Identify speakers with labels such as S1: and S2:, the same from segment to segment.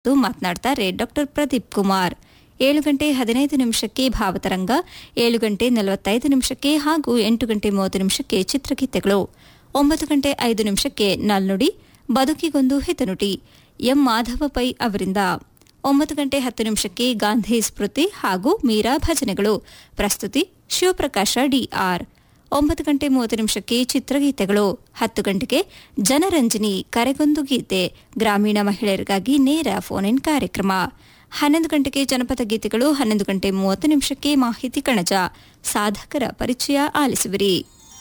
S1: ಎಂದು ಮಾತನಾಡ್ತಾರೆ ಡಾಕ್ಟರ್ ಪ್ರದೀಪ್ ಕುಮಾರ್ ಏಳು ಗಂಟೆ ಹದಿನೈದು ನಿಮಿಷಕ್ಕೆ ಭಾವತರಂಗ ಏಳು ಗಂಟೆ ನಲವತ್ತೈದು ನಿಮಿಷಕ್ಕೆ ಹಾಗೂ ಎಂಟು ಗಂಟೆ ಮೂವತ್ತು ನಿಮಿಷಕ್ಕೆ ಚಿತ್ರಗೀತೆಗಳು ಒಂಬತ್ತು ಗಂಟೆ ಐದು ನಿಮಿಷಕ್ಕೆ ನಾಲ್ನುಡಿ ಬದುಕಿಗೊಂದು ಹಿತನುಡಿ ಎಂ ಮಾಧವ ಪೈ ಅವರಿಂದ ಒಂಬತ್ತು ಗಂಟೆ ಹತ್ತು ನಿಮಿಷಕ್ಕೆ ಗಾಂಧಿ ಸ್ಮೃತಿ ಹಾಗೂ ಮೀರಾ ಭಜನೆಗಳು ಪ್ರಸ್ತುತಿ ಶಿವಪ್ರಕಾಶ ಡಿಆರ್ ಒಂಬತ್ತು ಗಂಟೆ ಮೂವತ್ತು ನಿಮಿಷಕ್ಕೆ ಚಿತ್ರಗೀತೆಗಳು ಹತ್ತು ಗಂಟೆಗೆ ಜನರಂಜನಿ ಕರೆಗೊಂದು ಗೀತೆ ಗ್ರಾಮೀಣ ಮಹಿಳೆಯರಿಗಾಗಿ ನೇರ ಫೋನ್ ಇನ್ ಕಾರ್ಯಕ್ರಮ ಹನ್ನೊಂದು ಗಂಟೆಗೆ ಜನಪದ ಗೀತೆಗಳು ಹನ್ನೊಂದು ಗಂಟೆ ಮೂವತ್ತು ನಿಮಿಷಕ್ಕೆ ಮಾಹಿತಿ ಕಣಜ ಸಾಧಕರ ಪರಿಚಯ ಆಲಿಸುವಿರಿ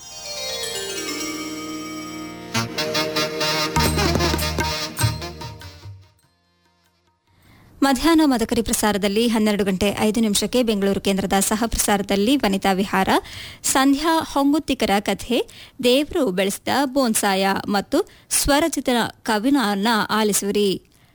S1: ಮಧ್ಯಾಹ್ನ ಮದಕರಿ ಪ್ರಸಾರದಲ್ಲಿ ಹನ್ನೆರಡು ಗಂಟೆ ಐದು ನಿಮಿಷಕ್ಕೆ ಬೆಂಗಳೂರು ಕೇಂದ್ರದ ಸಹ ಪ್ರಸಾರದಲ್ಲಿ ವನಿತಾ ವಿಹಾರ ಸಂಧ್ಯಾ ಹೊಂಗುತ್ತಿಕರ ಕಥೆ ದೇವರು ಬೆಳೆಸಿದ ಬೋನ್ಸಾಯ ಮತ್ತು ಸ್ವರಚಿತ ಕವಿನನ್ನ ಆಲಿಸುವಿರಿ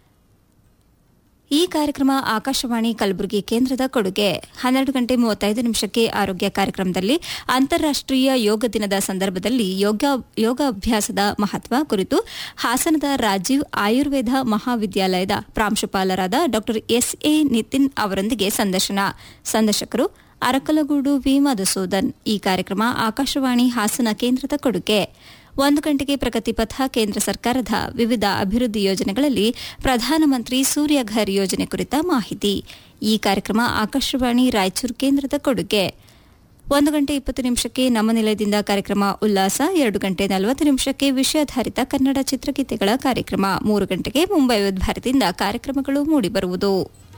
S1: ಈ ಕಾರ್ಯಕ್ರಮ ಆಕಾಶವಾಣಿ ಕಲಬುರಗಿ ಕೇಂದ್ರದ ಕೊಡುಗೆ ಹನ್ನೆರಡು ಗಂಟೆ ಮೂವತ್ತೈದು ನಿಮಿಷಕ್ಕೆ ಆರೋಗ್ಯ ಕಾರ್ಯಕ್ರಮದಲ್ಲಿ ಅಂತಾರಾಷ್ಟೀಯ ಯೋಗ ದಿನದ ಸಂದರ್ಭದಲ್ಲಿ ಯೋಗ ಯೋಗಾಭ್ಯಾಸದ ಮಹತ್ವ ಕುರಿತು ಹಾಸನದ ರಾಜೀವ್ ಆಯುರ್ವೇದ ಮಹಾವಿದ್ಯಾಲಯದ ಪ್ರಾಂಶುಪಾಲರಾದ ಡಾ ಎಸ್ಎ ನಿತಿನ್ ಅವರೊಂದಿಗೆ ಸಂದರ್ಶನ ಸಂದರ್ಶಕರು ಅರಕಲಗೂಡು ವಿ ಮಧುಸೂದನ್ ಈ ಕಾರ್ಯಕ್ರಮ ಆಕಾಶವಾಣಿ ಹಾಸನ ಕೇಂದ್ರದ ಕೊಡುಗೆ ಒಂದು ಗಂಟೆಗೆ ಪ್ರಗತಿ ಪಥ ಕೇಂದ್ರ ಸರ್ಕಾರದ ವಿವಿಧ ಅಭಿವೃದ್ಧಿ ಯೋಜನೆಗಳಲ್ಲಿ ಪ್ರಧಾನಮಂತ್ರಿ ಸೂರ್ಯಘರ್ ಯೋಜನೆ ಕುರಿತ ಮಾಹಿತಿ ಈ ಕಾರ್ಯಕ್ರಮ ಆಕಾಶವಾಣಿ ರಾಯಚೂರು ಕೇಂದ್ರದ ಕೊಡುಗೆ ಒಂದು ಗಂಟೆ ಇಪ್ಪತ್ತು ನಿಮಿಷಕ್ಕೆ ನಮ್ಮ ನಿಲಯದಿಂದ ಕಾರ್ಯಕ್ರಮ ಉಲ್ಲಾಸ ಎರಡು ಗಂಟೆ ನಲವತ್ತು ನಿಮಿಷಕ್ಕೆ ವಿಷಯಾಧಾರಿತ ಕನ್ನಡ ಚಿತ್ರಗೀತೆಗಳ ಕಾರ್ಯಕ್ರಮ ಮೂರು ಗಂಟೆಗೆ ಮುಂಬೈ ಭಾರತದಿಂದ ಕಾರ್ಯಕ್ರಮಗಳು ಮೂಡಿಬರುವುದು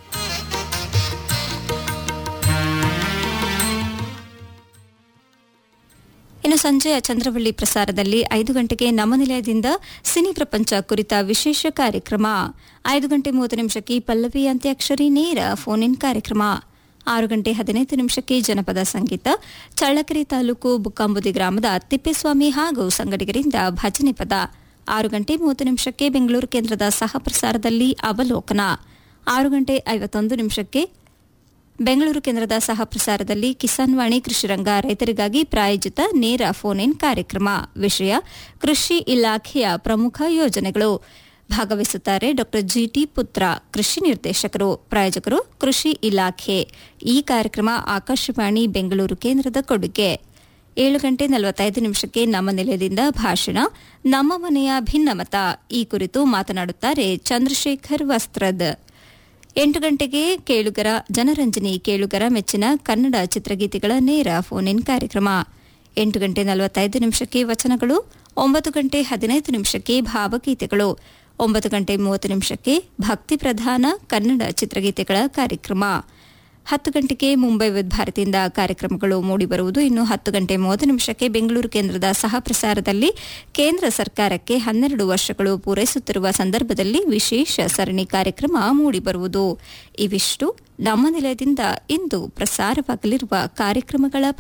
S1: ಇನ್ನು ಸಂಜೆಯ ಚಂದ್ರವಳ್ಳಿ ಪ್ರಸಾರದಲ್ಲಿ ಐದು ಗಂಟೆಗೆ ನಮ್ಮ ನಿಲಯದಿಂದ ಸಿನಿ ಪ್ರಪಂಚ ಕುರಿತ ವಿಶೇಷ ಕಾರ್ಯಕ್ರಮ ಐದು ಗಂಟೆ ಮೂವತ್ತು ನಿಮಿಷಕ್ಕೆ ಪಲ್ಲವಿ ಅಂತ್ಯಾಕ್ಷರಿ ನೇರ ಫೋನ್ ಇನ್ ಕಾರ್ಯಕ್ರಮ ಆರು ಗಂಟೆ ಹದಿನೈದು ನಿಮಿಷಕ್ಕೆ ಜನಪದ ಸಂಗೀತ ಚಳ್ಳಕೆರೆ ತಾಲೂಕು ಬುಕ್ಕಾಂಬುದಿ ಗ್ರಾಮದ ತಿಪ್ಪೇಸ್ವಾಮಿ ಹಾಗೂ ಸಂಗಡಿಗರಿಂದ ಭಜನೆ ಪದ ಆರು ಗಂಟೆ ಮೂವತ್ತು ನಿಮಿಷಕ್ಕೆ ಬೆಂಗಳೂರು ಕೇಂದ್ರದ ಸಹ ಪ್ರಸಾರದಲ್ಲಿ ಅವಲೋಕನ ಆರು ಗಂಟೆ ಐವತ್ತೊಂದು ನಿಮಿಷಕ್ಕೆ ಬೆಂಗಳೂರು ಕೇಂದ್ರದ ಸಹ ಪ್ರಸಾರದಲ್ಲಿ ಕಿಸಾನ್ ವಾಣಿ ಕೃಷಿರಂಗ ರೈತರಿಗಾಗಿ ಪ್ರಾಯೋಜಿತ ನೇರ ಫೋನ್ ಇನ್ ಕಾರ್ಯಕ್ರಮ ವಿಷಯ ಕೃಷಿ ಇಲಾಖೆಯ ಪ್ರಮುಖ ಯೋಜನೆಗಳು ಭಾಗವಹಿಸುತ್ತಾರೆ ಡಾ ಜಿಟಿ ಪುತ್ರ ಕೃಷಿ ನಿರ್ದೇಶಕರು ಪ್ರಾಯೋಜಕರು ಕೃಷಿ ಇಲಾಖೆ ಈ ಕಾರ್ಯಕ್ರಮ ಆಕಾಶವಾಣಿ ಬೆಂಗಳೂರು ಕೇಂದ್ರದ ಕೊಡುಗೆ ಏಳು ಗಂಟೆ ನಲವತ್ತೈದು ನಿಮಿಷಕ್ಕೆ ನಮ್ಮ ನಿಲಯದಿಂದ ಭಾಷಣ ನಮ್ಮ ಮನೆಯ ಭಿನ್ನಮತ ಈ ಕುರಿತು ಮಾತನಾಡುತ್ತಾರೆ ಚಂದ್ರಶೇಖರ್ ವಸ್ತ್ರದ್ ಎಂಟು ಗಂಟೆಗೆ ಕೇಳುಗರ ಜನರಂಜನಿ ಕೇಳುಗರ ಮೆಚ್ಚಿನ ಕನ್ನಡ ಚಿತ್ರಗೀತೆಗಳ ನೇರ ಫೋನ್ ಇನ್ ಕಾರ್ಯಕ್ರಮ ಎಂಟು ಗಂಟೆ ನಲವತ್ತೈದು ನಿಮಿಷಕ್ಕೆ ವಚನಗಳು ಒಂಬತ್ತು ಗಂಟೆ ಹದಿನೈದು ನಿಮಿಷಕ್ಕೆ ಭಾವಗೀತೆಗಳು ಒಂಬತ್ತು ಗಂಟೆ ಮೂವತ್ತು ನಿಮಿಷಕ್ಕೆ ಭಕ್ತಿ ಪ್ರಧಾನ ಕನ್ನಡ ಚಿತ್ರಗೀತೆಗಳ ಕಾರ್ಯಕ್ರಮ ಹತ್ತು ಗಂಟೆಗೆ ಮುಂಬೈ ಭಾರತಿಯಿಂದ ಕಾರ್ಯಕ್ರಮಗಳು ಮೂಡಿಬರುವುದು ಇನ್ನು ಹತ್ತು ಗಂಟೆ ಮೂವತ್ತು ನಿಮಿಷಕ್ಕೆ ಬೆಂಗಳೂರು ಕೇಂದ್ರದ ಸಹ ಪ್ರಸಾರದಲ್ಲಿ ಕೇಂದ್ರ ಸರ್ಕಾರಕ್ಕೆ ಹನ್ನೆರಡು ವರ್ಷಗಳು ಪೂರೈಸುತ್ತಿರುವ ಸಂದರ್ಭದಲ್ಲಿ ವಿಶೇಷ ಸರಣಿ ಕಾರ್ಯಕ್ರಮ ಮೂಡಿಬರುವುದು ಇವಿಷ್ಟು ನಮ್ಮ ನಿಲಯದಿಂದ ಇಂದು ಪ್ರಸಾರವಾಗಲಿರುವ ಕಾರ್ಯಕ್ರಮಗಳ